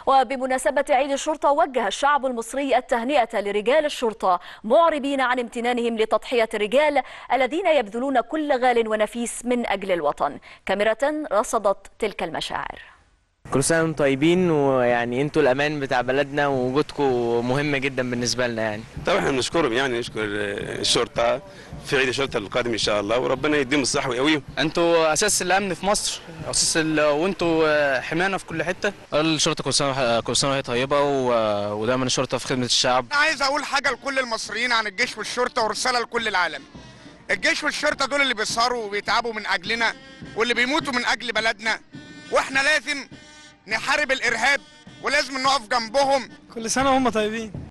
وبمناسبة عيد الشرطة وجه الشعب المصري التهنئة لرجال الشرطة معربين عن امتنانهم لتضحية الرجال الذين يبذلون كل غال ونفيس من أجل الوطن كاميرا رصدت تلك المشاعر كل سنة وانتم طيبين ويعني انتوا الأمان بتاع بلدنا ووجودكم مهم جدا بالنسبة لنا يعني طبعا احنا بنشكرهم يعني نشكر الشرطه في عيد الشرطه القادم ان شاء الله وربنا يديهم الصحه ويقويهم انتوا اساس الامن في مصر اساس ال... وانتوا حمانا في كل حته الشرطه كل سنه كل سنه وهي طيبه و... ودايما الشرطه في خدمه الشعب انا عايز اقول حاجه لكل المصريين عن الجيش والشرطه ورساله لكل العالم الجيش والشرطه دول اللي بيسهروا وبيتعبوا من اجلنا واللي بيموتوا من اجل بلدنا واحنا لازم نحارب الارهاب ولازم نقف جنبهم كل سنه وهم طيبين